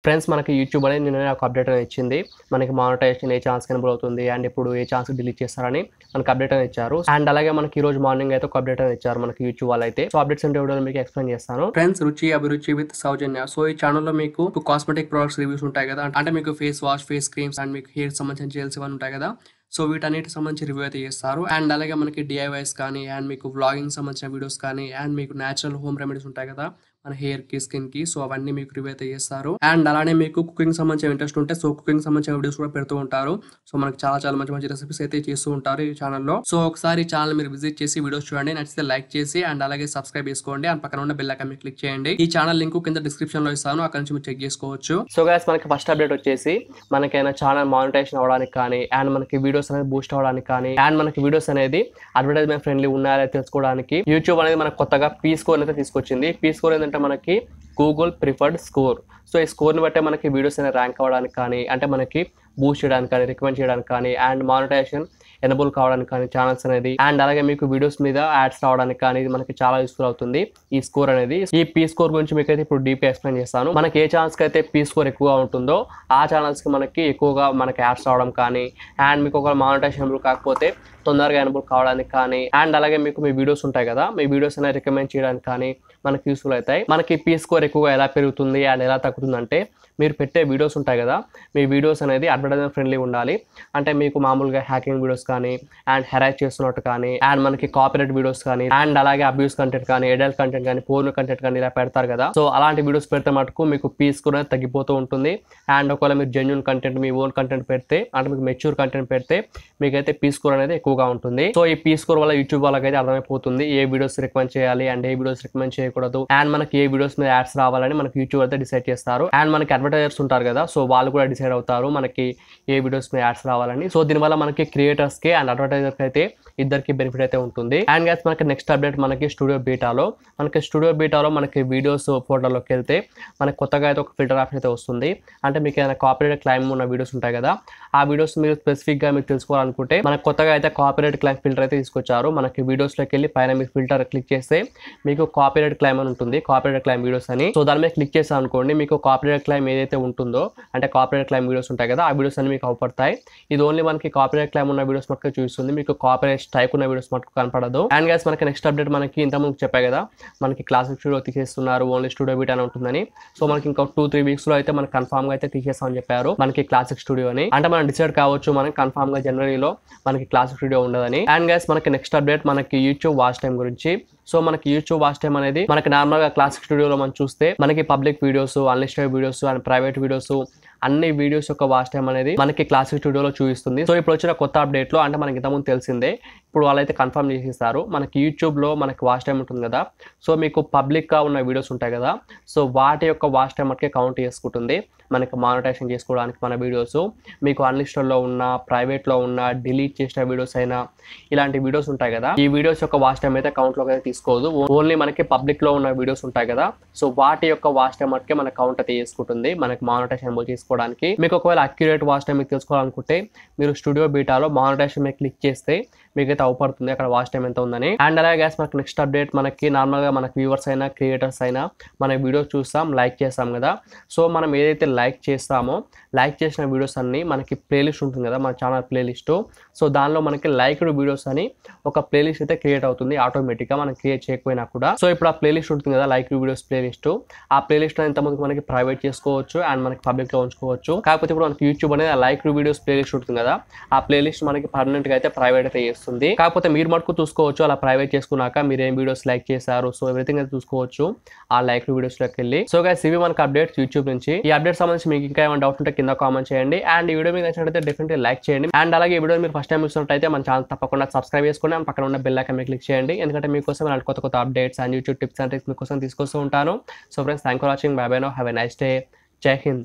friends మనకి YouTube అనేది నిన్న ఒక అప్డేట్ అనేది ఇచ్చింది మనకి మానిటైజేషన్ ఏ ఛాన్స్ కనబుల్ అవుతుంది అండ్ ఇప్పుడు ఏ ఛాన్స్ డిలీట్ చేస్తారని మనకి అప్డేట్ అనేది ఇచ్చారు అండ్ అలాగే మనకి ఈ రోజు మార్నింగ్ అయితే ఒక అప్డేట్ అనేది ఇచ్చారు మనకి యూట్యూబ్ వాళ్ళు అయితే సో అప్డేట్స్ అంటే వీడియోలో మీకు ఎక్స్ప్లెయిన్ చేస్తాను ఫ్రెండ్స్ రుచి అభిరుచి విత్ సౌజన్య సో ఈ ఛానల్లో మీకు కాస్మెటిక్ ప్రొడక్ట్స్ రివ్యూస్ ఉంటాయి కదా అంటే మీకు face wash face creams and మీకు హెయిర్ సంబంధించిన జెల్స్ ఇవన్నీ ఉంటాయి కదా సో వీటన్నిటి సంబంధించి రివ్యూ అయితే చేస్తారు అండ్ అలాగే మనకి డిఐవైస్ కానీ అండ్ మీకు వ్లాగింగ్ సంబంధించిన వీడియోస్ కానీ అండ్ మీకు నేచురల్ హోమ్ రెమెడీస్ ఉంటాయి కదా మన హెయిర్ కి స్కిన్ కి సో అవన్నీ మీకు రివ్యూ అయితే చేస్తారు అండ్ అలానే మీకు కుకింగ్ సంబంధించిన ఇంట్రెస్ట్ ఉంటే సో కుకింగ్ సంబంధించిన వీడియోస్ కూడా పెడుతూ ఉంటారు సో మనకి చాలా చాలా మంచి మంచి రెసిపీస్ అయితే చేస్తూ ఉంటారు ఈ ఛానల్లో సో ఒకసారి ఛానల్ మీరు విజిట్ చేసి వీడియోస్ చూడండి నచ్చితే లైక్ చేసి అండ్ అలాగే సబ్స్క్రైబ్ చేసుకోండి అండ్ పక్కన ఉన్న బెల్ ఐకాన్ మీద క్లిక్ చేయండి ఈ ఛానల్ లింక్ కింద డిస్క్రిప్షన్ లో ఇస్తాను అక్కడ నుంచి మీరు చెక్ చేసుకోవచ్చు సో గైస్ మనకి ఫస్ట్ అప్డేట్ వచ్చేసి మనకైనా ఛానల్ మానిటైజేషన్ అవ్వడానికి కానీ అండ్ మనకి వీడియోస్ అనేది బూస్ట్ అవ్వడానికి కానీ అండ్ మనకి వీడియోస్ అనేది అడ్వర్టైజ్మెంట్ ఫ్రెండ్లీ ఉన్నాయో తెలుసుకోవడానికి యూట్యూబ్ అనేది మనకు కొత్తగా పీ స్కోర్ అయితే తీసుకొచ్చింది పీ స్కోర్ ఏంటంటే మనకి గూగుల్ ప్రిఫర్డ్ స్కోర్ సో ఈ స్కోర్ని బట్టే మనకి వీడియోస్ అనేది ర్యాంక్ అవ్వడానికి కానీ అంటే మనకి బూస్ట్ చేయడానికి కానీ రికమెండ్ చేయడానికి కానీ అండ్ మానిటైజేషన్ ఎనబుల్ కావడానికి కానీ ఛానల్స్ అనేది అండ్ అలాగే మీకు వీడియోస్ మీద యాడ్స్ రావడానికి కానీ ఇది మనకి చాలా యూస్ఫుల్ అవుతుంది ఈ స్కోర్ అనేది ఈ పీ స్కోర్ గురించి మీకు అయితే ఇప్పుడు డీపీ ఎక్స్ప్లెయిన్ చేస్తాను మనకి ఏ ఛానల్స్కి అయితే పీ స్కోర్ ఎక్కువగా ఉంటుందో ఆ ఛానల్స్కి మనకి ఎక్కువగా మనకి యాడ్స్ రావడం కానీ అండ్ మీకు ఒక మానిటైజేషన్ ఎనబుల్ కాకపోతే తొందరగా ఎనబుల్ కావడానికి కానీ అండ్ అలాగే మీకు మీ వీడియోస్ ఉంటాయి కదా మీ వీడియోస్ అనేది రికమెండ్ చేయడానికి కానీ మనకి యూస్ఫుల్ అవుతాయి మనకి పీ స్కోర్ ఎక్కువగా ఎలా పెరుగుతుంది అండ్ ఎలా తగ్గుతుంది అంటే మీరు పెట్టే వీడియోస్ ఉంటాయి కదా మీ వీడియోస్ అనేది అడ్వర్టైజ్మెంట్ ఫ్రెండ్లీ ఉండాలి అంటే మీకు మామూలుగా హ్యాకింగ్ వీడియోస్ కానీ అండ్ హెరాస్ చేస్తున్నట్టు కానీ అండ్ మనకి కాపీరైట్ వీడియోస్ కానీ అండ్ అలాగే అబ్యూస్ కంటెంట్ కానీ ఎడల్ట్ కంటెంట్ కానీ పోర్న్ కంటెంట్ కానీ ఇలా పెడతారు కదా సో అలాంటి వీడియోస్ పెడితే మటుకు మీకు పీస్ కూడా తగ్గిపోతూ ఉంటుంది అండ్ ఒకవేళ మీరు జెన్యున్ కంటెంట్ మీ ఓన్ కంటెంట్ పెడితే అంటే మీకు మెచ్యూర్ కంటెంట్ పెడితే మీకైతే పీ స్కోర్ అనేది ఎక్కువగా ఉంటుంది సో ఈ పీ స్కోర్ వల్ల యూట్యూబ్ వాళ్ళకైతే అర్థమైపోతుంది ఏ వీడియోస్ రికమెండ్ చేయాలి అండ్ ఏ వీడియోస్ రికమెండ్ చేయకూడదు అండ్ మనకి ఏ వీడియోస్ మీద యాడ్స్ రావాలని మనకి యూట్యూబ్ అయితే డిసైడ్ చేస్తారు అండ్ మనకి అడ్వర్టైజర్స్ ఉంటారు కదా సో వాళ్ళు కూడా డిసైడ్ అవుతారు మనకి ఏ వీడియోస్ మీద యాడ్స్ రావాలని సో దీనివల్ల మనకి క్రియేటర్స్ కి అండ్ అడ్వర్టైజర్స్ అయితే ఇద్దరికి బెనిఫిట్ అయితే ఉంటుంది అండ్ గైస్ మనకి నెక్స్ట్ అప్డేట్ మనకి స్టూడియో బీటాలో మనకి స్టూడియో బీటాలో మనకి వీడియోస్ ఫోటోలోకి వెళ్తే మనకి కొత్తగా అయితే ఒక ఫిల్టర్ ఆప్షన్ అయితే వస్తుంది అంటే మీకు ఏదైనా కాపీరైట్ క్లైమ్ ఉన్న వీడియోస్ ఉంటాయి కదా ఆ వీడియోస్ మీరు స్పెసిఫిక్ గా మీరు తెలుసుకోవాలనుకుంటే మనకు కొత్తగా అయితే కాపీరైట్ క్లైమ్ ఫిల్టర్ అయితే తీసుకొచ్చారు మనకి వీడియోస్ లోకి వెళ్ళి పైన మీరు ఫిల్టర్ క్లిక్ చేస్తే మీకు కాపీరైట్ క్లైమ్ అని ఉంటుంది కాపీరైట్ క్లైమ్ వీడియోస్ అని సో దాని మీద క్లిక్ చేసాం అనుకోండి మీకు కాపీరైట్ క్లైమ్ ఏదైతే ఉంటుందో అంటే కాపీరైట్ క్లైమ్ వీడియోస్ ఉంటాయి కదా ఆ వీడియోస్ అన్ని మీకు అవపడతాయి ఇది ఓన్లీ మనకి కాపీరైట్ క్లైమ్ ఉన్న వీడియోస్ మటుకు చూస్తుంది మీకు కాపీరైట్ స్ట్రైక్ ఉన్న వీడియోస్ మటుకు కనపడదు అండ్ గైస్ మనకి నెక్స్ట్ అప్డేట్ మనకి ఇంత ముందు చెప్పా కదా మనకి క్లాసిక్ స్టూడియో తీసేస్తున్నారు ఓన్లీ స్టూడియో బీట్ అని ఉంటుందని సో మనకి ఇంకా టూ త్రీ వీక్స్ లో అయితే మనకి కన్ఫామ్ గా అయితే తీసేస్తామని చెప్పారు మనకి క్లాసిక్ స్టూడియో అని అంటే మనం డిసైడ్ కావచ్చు మనకి కన్ఫామ్ గా జనవరిలో మనకి క్లాసిక్ స్టూడియో ఉండదని అండ్ గైస్ మనకి నెక్స్ట్ అప్డేట్ మనకి యూట్యూబ్ వాచ్ టైం గురించి సో మనకి యూట్యూబ్ వాచ్ టైం అనేది మనకి నార్మల్ గా క్లాసిక్ స్టూడియోలో మనం చూస్తే మనకి public videos unlisted videos and private videos అన్ని వీడియోస్ యొక్క వాచ్ టైం అనేది మనకి క్లాసిక్ స్టూడియోలో చూపిస్తుంది సో ఇప్పుడు వచ్చిన కొత్త అప్డేట్ లో అంటే మనకి ఇంతకుముందు తెలిసిందే ఇప్పుడు వాళ్ళైతే కన్ఫర్మ్ చేసేస్తారు మనకి యూట్యూబ్లో మనకి వాచ్ టైం ఉంటుంది కదా సో మీకు పబ్లిక్గా ఉన్న వీడియోస్ ఉంటాయి కదా సో వాటి యొక్క వాచ్ టైం మటుకే కౌంట్ చేసుకుంటుంది మనకి మానిటైజేషన్ చేసుకోవడానికి మన వీడియోస్ మీకు అన్లిస్టెడ్లో ఉన్న ప్రైవేట్లో ఉన్న డిలీట్ చేసిన వీడియోస్ అయినా ఇలాంటి వీడియోస్ ఉంటాయి కదా ఈ వీడియోస్ యొక్క వాచ్ టైం అయితే కౌంట్లోకి అయితే తీసుకోదు ఓన్లీ మనకి పబ్లిక్లో ఉన్న వీడియోస్ ఉంటాయి కదా సో వాటి యొక్క వాచ్ టైం మటుకే మన కౌంట్ అయితే చేసుకుంటుంది మనకి మానిటైజేషన్ చేసుకోవడానికి మీకు ఒకవేళ అక్యురేట్ వాచ్ టైం మీకు తెలుసుకోవాలనుకుంటే మీరు స్టూడియో బీటాలో మానిటైజేషన్ మీద క్లిక్ చేస్తే మీకు అయితే అవపడుతుంది అక్కడ వాచ్ టైం ఎంత ఉందని అండ్ అలాగే గ్యాస్ మనకి నెక్స్ట్ అప్డేట్ మనకి నార్మల్గా మనకి వ్యూవర్స్ అయినా క్రియేటర్స్ అయినా మన వీడియోస్ చూస్తాం లైక్ చేస్తాం కదా సో మనం ఏదైతే లైక్ చేస్తామో లైక్ చేసిన వీడియోస్ అన్ని మనకి ప్లేలిస్ట్ ఉంటుంది కదా మన ఛానల్ ప్లేలిస్ట్ సో దానిలో మనకి లైక్డ్ వీడియోస్ అని ఒక ప్లేలిస్ట్ అయితే క్రియేట్ అవుతుంది ఆటోమేటిక్గా మనం క్రియేట్ చేయకపోయినా కూడా సో ఇప్పుడు ఆ ప్లేలిస్ట్ ఉంటుంది కదా లైక్ వీడియోస్ ప్లేలిస్ట్ ఆ ప్లేలిస్ట్ ఇంత ముందుకు మనకి ప్రైవేట్ చేసుకోవచ్చు అండ్ మనకి పబ్లిక్లో ఉంచుకోవచ్చు కాకపోతే ఇప్పుడు మనకి యూట్యూబ్ అనేది ఆ లైక్ వీడియోస్ ప్లేలిస్ట్ ఉంటుంది కదా ఆ ప్లేలిస్ట్ మనకి పర్మనెంట్గా అయితే ప్రైవేట్ అయితే చేస్తుంది కాకపోతే మీరు మటుకు చూసుకోవచ్చు అలా ప్రైవేట్ చేసుకున్నాక మీరు ఏం వీడియోస్ లైక్ చేశారు సో ఎవ్రీథింగ్ అయితే చూసుకోవచ్చు ఆ లైక్ వీడియోస్ లోకి వెళ్ళి సో గైస్ ఇవి మనకి అప్డేట్స్ యూట్యూబ్ నుంచి ఈ అప్డేట్ సంబంధించి మీకు ఇంకా ఏమైనా డౌట్ ఉంటే కింద కామెంట్ చేయండి అండ్ ఈ వీడియో మీకు నచ్చినట్లయితే డెఫినెట్లీ లైక్ చేయండి అండ్ అలాగే ఈ వీడియో మీరు ఫస్ట్ టైం చూసినట్టయితే మన ఛానల్ తప్పకుండా సబ్స్క్రైబ్ చేసుకోండి అండ్ పక్కన ఉన్న బెల్ ఐకాన్ మీద క్లిక్ చేయండి ఎందుకంటే మీకోసం ఇలాంటి కొత్త కొత్త updates and YouTube tips and tricks మీకోసం తీసుకొస్తూ ఉంటాను so friends thank for watching bye bye no have a nice day జై హింద్